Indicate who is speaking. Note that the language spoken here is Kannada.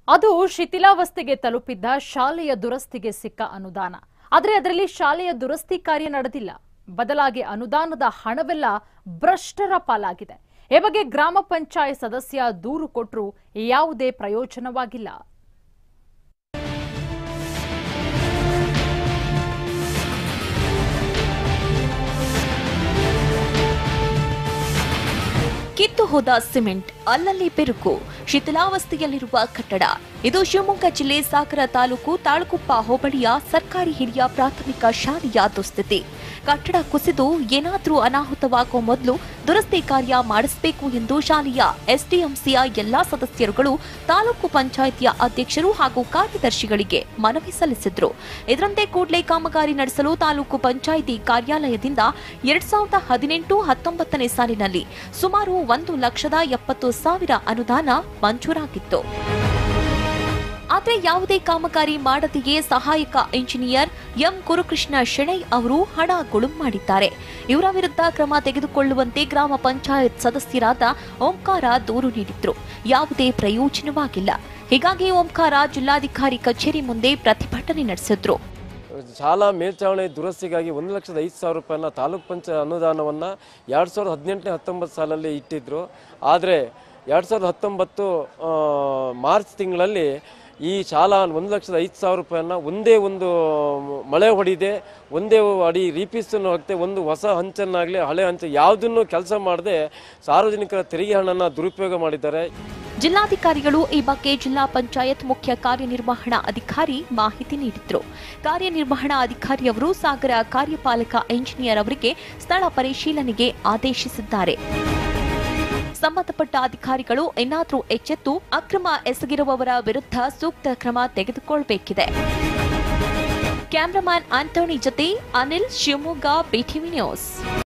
Speaker 1: ಅದು ಶಿಥಿಲಾವಸ್ಥೆಗೆ ತಲುಪಿದ್ದ ಶಾಲೆಯ ದುರಸ್ತಿಗೆ ಸಿಕ್ಕ ಅನುದಾನ ಆದರೆ ಅದರಲ್ಲಿ ಶಾಲೆಯ ದುರಸ್ತಿ ಕಾರ್ಯ ನಡೆದಿಲ್ಲ ಬದಲಾಗಿ ಅನುದಾನದ ಹಣವೆಲ್ಲ ಭ್ರಷ್ಟರ ಪಾಲಾಗಿದೆ ಈ ಬಗ್ಗೆ ಗ್ರಾಮ ಪಂಚಾಯತ್ ಸದಸ್ಯ ದೂರು ಕೊಟ್ಟರೂ ಯಾವುದೇ ಪ್ರಯೋಜನವಾಗಿಲ್ಲ
Speaker 2: ಕಿತ್ತು ಹೋದ ಸಿಮೆಂಟ್ ಅಲ್ಲಲ್ಲಿ ಬಿರುಕು ಶಿಥಿಲಾವಸ್ಥೆಯಲ್ಲಿರುವ ಕಟ್ಟಡ ಇದು ಶಿವಮೊಗ್ಗ ಜಿಲ್ಲೆ ಸಾಗರ ತಾಲೂಕು ತಾಳಗುಪ್ಪ ಹೋಬಳಿಯ ಸರ್ಕಾರಿ ಹಿರಿಯ ಪ್ರಾಥಮಿಕ ಶಾಲೆಯ ದುಸ್ಥಿತಿ ಕಟ್ಟಡ ಕುಸಿದು ಏನಾದರೂ ಅನಾಹುತವಾಗುವ ಮೊದಲು ದುರಸ್ತಿ ಕಾರ್ಯ ಮಾಡಿಸಬೇಕು ಎಂದು ಶಾಲೆಯ ಎಸ್ಡಿಎಂಸಿಯ ಎಲ್ಲಾ ಸದಸ್ಯರುಗಳು ತಾಲೂಕು ಪಂಚಾಯಿತಿಯ ಅಧ್ಯಕ್ಷರು ಹಾಗೂ ಕಾರ್ಯದರ್ಶಿಗಳಿಗೆ ಮನವಿ ಸಲ್ಲಿಸಿದ್ರು ಇದರಂತೆ ಕೂಡಲೇ ಕಾಮಗಾರಿ ನಡೆಸಲು ತಾಲೂಕು ಪಂಚಾಯಿತಿ ಕಾರ್ಯಾಲಯದಿಂದ ಎರಡ್ ಸಾವಿರದ ಹದಿನೆಂಟು ಹತ್ತೊಂಬತ್ತನೇ ಸಾಲಿನಲ್ಲಿ ಸುಮಾರು ಒಂದು ಲಕ್ಷದ ಎಪ್ಪತ್ತು ಸಾವಿರ ಅನುದಾನ ಮಂಜೂರಾಗಿತ್ತು ಆದರೆ ಯಾವುದೇ ಕಾಮಗಾರಿ ಮಾಡದೆಯೇ ಸಹಾಯಕ ಇಂಜಿನಿಯರ್ ಎಂ ಗುರುಕೃಷ್ಣ ಶೆಣೈ ಅವರು ಹಣ ಗುಳುಂ ಮಾಡಿದ್ದಾರೆ ಇವರ ವಿರುದ್ಧ ಕ್ರಮ ತೆಗೆದುಕೊಳ್ಳುವಂತೆ ಗ್ರಾಮ ಪಂಚಾಯತ್ ಸದಸ್ಯರಾದ ಓಂಕಾರ ದೂರು ನೀಡಿದ್ರು ಯಾವುದೇ ಪ್ರಯೋಜನವಾಗಿಲ್ಲ ಹೀಗಾಗಿ ಓಂಕಾರ ಜಿಲ್ಲಾಧಿಕಾರಿ ಕಚೇರಿ ಮುಂದೆ ಪ್ರತಿಭಟನೆ ನಡೆಸಿದ್ರು
Speaker 3: ಶಾಲಾ ಮೇಲ್ಚಾವಣಿ ದುರಸ್ತಿಗಾಗಿ ಒಂದು ಲಕ್ಷದ ಐದು ಸಾವಿರ ರೂಪಾಯಿನ ತಾಲೂಕ್ ಪಂಚಾಯತ್ ಅನುದಾನವನ್ನು ಎರಡು ಸಾವಿರದ ಹದಿನೆಂಟನೇ ಹತ್ತೊಂಬತ್ತು ಸಾಲಲ್ಲಿ ಇಟ್ಟಿದ್ದರು ಆದರೆ ಎರಡು ಸಾವಿರದ ಹತ್ತೊಂಬತ್ತು ಆ, ಮಾರ್ಚ್ ತಿಂಗಳಲ್ಲಿ ಈ ಶಾಲಾ ಒಂದು ಲಕ್ಷದ ಐದು ಸಾವಿರ ರೂಪಾಯಿನ ಒಂದೇ ಒಂದು ಮಳೆ ಹೊಡಿದೆ ಒಂದೇ ಅಡಿ ರೀಪಿಸನ್ನು ಹಾಕ್ತೆ ಒಂದು ಹೊಸ ಹಂಚನ್ನಾಗಲಿ ಹಳೆ ಹಂಚ ಯಾವುದನ್ನು ಕೆಲಸ ಮಾಡದೆ ಸಾರ್ವಜನಿಕರ ತೆರಿಗೆ ಹಣನ ದುರುಪಯೋಗ ಮಾಡಿದ್ದಾರೆ
Speaker 2: ಜಿಲ್ಲಾಧಿಕಾರಿಗಳು ಈ ಬಗ್ಗೆ ಜಿಲ್ಲಾ ಪಂಚಾಯತ್ ಮುಖ್ಯ ಕಾರ್ಯನಿರ್ವಹಣಾ ಅಧಿಕಾರಿ ಮಾಹಿತಿ ನೀಡಿದ್ರು ಕಾರ್ಯನಿರ್ವಹಣಾ ಅಧಿಕಾರಿಯವರು ಸಾಗರ ಕಾರ್ಯಪಾಲಕ ಇಂಜಿನಿಯರ್ ಅವರಿಗೆ ಸ್ಥಳ ಪರಿಶೀಲನೆಗೆ ಆದೇಶಿಸಿದ್ದಾರೆ ಸಂಬಂಧಪಟ್ಟ ಅಧಿಕಾರಿಗಳು ಇನ್ನಾದರೂ ಎಚ್ಚೆತ್ತು ಅಕ್ರಮ ಎಸಗಿರುವವರ ವಿರುದ್ಧ ಸೂಕ್ತ ಕ್ರಮ ತೆಗೆದುಕೊಳ್ಳಬೇಕಿದೆ ಕ್ಯಾಮರಾಮ್ಯಾನ್ ಆಂಟೋನಿ ಜೊತೆ ಅನಿಲ್ ಶಿವಮೊಗ್ಗ ಬಿಟಿವಿ ನ್ಯೂಸ್